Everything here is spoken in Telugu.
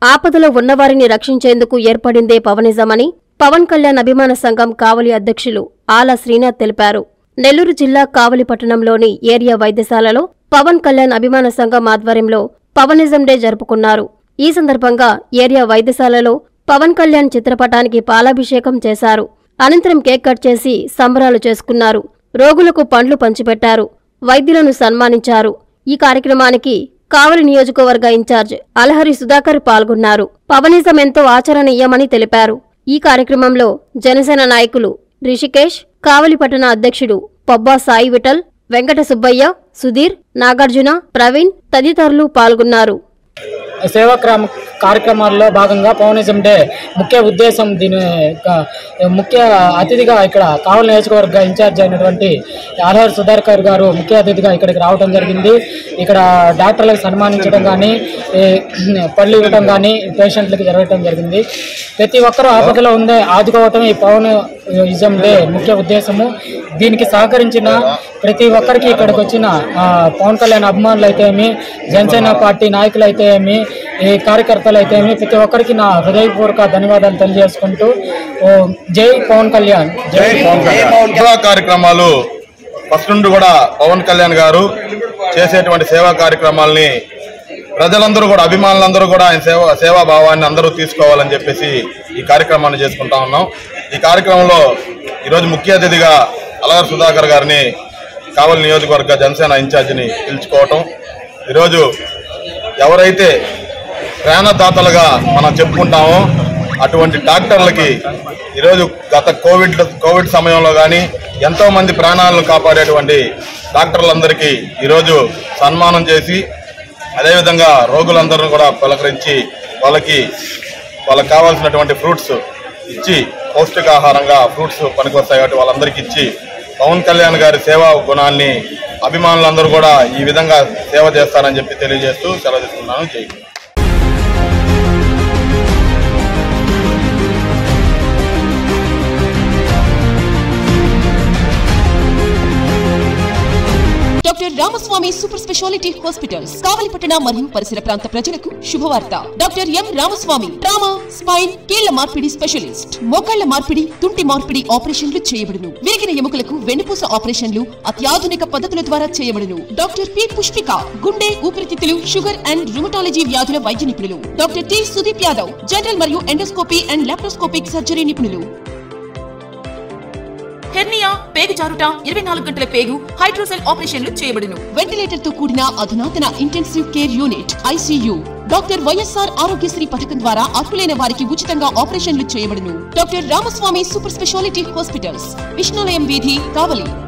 ఆపదలో ఉన్నవారిని రక్షించేందుకు ఏర్పడిందే పవనిజమని పవన్ కళ్యాణ్ అభిమాన సంఘం కావలి అధ్యక్షులు ఆల శ్రీనాథ్ తెలిపారు నెల్లూరు జిల్లా కావలి పట్టణంలోని ఏరియా వైద్యశాలలో పవన్ కళ్యాణ్ అభిమాన సంఘం ఆధ్వర్యంలో పవనిజం డే జరుపుకున్నారు ఈ సందర్భంగా ఏరియా వైద్యశాలలో పవన్ కళ్యాణ్ చిత్రపటానికి పాలాభిషేకం చేశారు అనంతరం కేక్ కట్ చేసి సంబరాలు చేసుకున్నారు రోగులకు పండ్లు పంచిపెట్టారు వైద్యులను సన్మానించారు ఈ కార్యక్రమానికి కావలి నియోజకవర్గ ఇన్ఛార్జ్ అలహరి సుధాకర్ పాల్గొన్నారు పవనిజం ఎంతో ఆచరణీయమని తెలిపారు ఈ కార్యక్రమంలో జనసేన నాయకులు రిషికేష్ కావలి పట్టణ అధ్యక్షుడు పబ్బా సాయి విఠల్ వెంకట సుబ్బయ్య సుధీర్ నాగార్జున ప్రవీణ్ తదితరులు పాల్గొన్నారు సేవా క్రమ కార్యక్రమాల్లో భాగంగా పవనిజం డే ముఖ్య ఉద్దేశం దీని యొక్క ముఖ్య అతిథిగా ఇక్కడ కావలి నియోజకవర్గ ఇన్ఛార్జ్ అయినటువంటి ఆర్ఆర్ సుధాకర్ గారు ముఖ్య అతిథిగా ఇక్కడికి రావడం జరిగింది ఇక్కడ డాక్టర్లకు సన్మానించడం కానీ ఈ పళ్ళు ఇవ్వడం కానీ పేషెంట్లకు జరగడం జరిగింది ప్రతి ఒక్కరూ ఆపదలో ఉండే ఆదుకోవటం ఈ పవన్ ఇజం డే ముఖ్య ఉద్దేశము దీనికి సహకరించిన ప్రతి ఒక్కరికి ఇక్కడికి వచ్చిన ఆ, పవన్ కళ్యాణ్ అభిమానులు అయితే ఏమి జనసేన పార్టీ నాయకులు అయితే ఏమి ఈ కార్యకర్తలు అయితే ఏమి ప్రతి ఒక్కరికి నా హృదయపూర్వక ధన్యవాదాలు తెలియజేసుకుంటూ ఓ, జై పవన్ కళ్యాణ్ జై పవన్ కళ్యాణ్ సేవా కార్యక్రమాలు ఫస్ట్ నుండి కూడా పవన్ కళ్యాణ్ గారు చేసేటువంటి సేవా కార్యక్రమాలని ప్రజలందరూ కూడా అభిమానులందరూ కూడా ఆయన సేవ సేవా భావాన్ని అందరూ తీసుకోవాలని చెప్పేసి ఈ కార్యక్రమాన్ని చేసుకుంటా ఉన్నాం ఈ కార్యక్రమంలో ఈరోజు ముఖ్య అతిథిగా అలగారు సుధాకర్ గారిని కావలి నియోజకవర్గ జనసేన ఇన్ఛార్జిని పిలుచుకోవటం ఈరోజు ఎవరైతే ప్రాణదాతలుగా మనం చెప్పుకుంటామో అటువంటి డాక్టర్లకి ఈరోజు గత కోవిడ్ కోవిడ్ సమయంలో కానీ ఎంతో మంది ప్రాణాలను కాపాడేటువంటి డాక్టర్లందరికీ ఈరోజు సన్మానం చేసి అదేవిధంగా రోగులందరూ కూడా పలకరించి వాళ్ళకి వాళ్ళకి కావాల్సినటువంటి ఫ్రూట్స్ ఇచ్చి పౌష్టికాహారంగా ఫ్రూట్స్ పనికొస్తాయి కాబట్టి వాళ్ళందరికీ ఇచ్చి పవన్ కళ్యాణ్ గారి సేవా గుణాన్ని అభిమానులందరూ కూడా ఈ విధంగా సేవ చేస్తారని చెప్పి తెలియజేస్తూ సెలవు తీసుకున్నాను జై హింద్. Doctor Ramaswamy super speciality hospitals కావలిపట్టణ మరియు పరిసర ప్రాంత ప్రజలకు శుభవార్త doctor M Ramaswamy trauma spine కీళ్ల మార్పిడి స్పెషలిస్ట్ మోకాళ్ల మార్పిడి తుంటి మార్పిడి ఆపరేషన్లు చేయబడును విరిగిన ఎముకలకు వెన్నుపూస ఆపరేషన్లు అత్యాధునిక పద్ధతుల ద్వారా చేయబడును డాక్టర్ పి పుష్పిక గుండె ఊపిరితిత్తులు షుగర్ అండ్ రుమటాలజీ వ్యాధుల వైద్య నిపుణులు doctor T Sudeep Yadav general మరియు ఎండోస్కోపీ అండ్ లాప్రోస్కోపిక్ సర్జరీ నిపుణులు హెర్నియా పేగు జారుట ఇరవై నాలుగు గంటల పేగు హైడ్రోసెల్ ఆపరేషన్లు చేయబడును వెంటిలేటర్ తో కూడిన అధునాతన intensive care unit ICU doctor YSR Aarogyasri పథకం ద్వారా అర్హులైన వారికి ఉచితంగా ఆపరేషన్లు చేయబడును doctor Ramaswamy super speciality hospitals Vishnulayam వీధి కావలి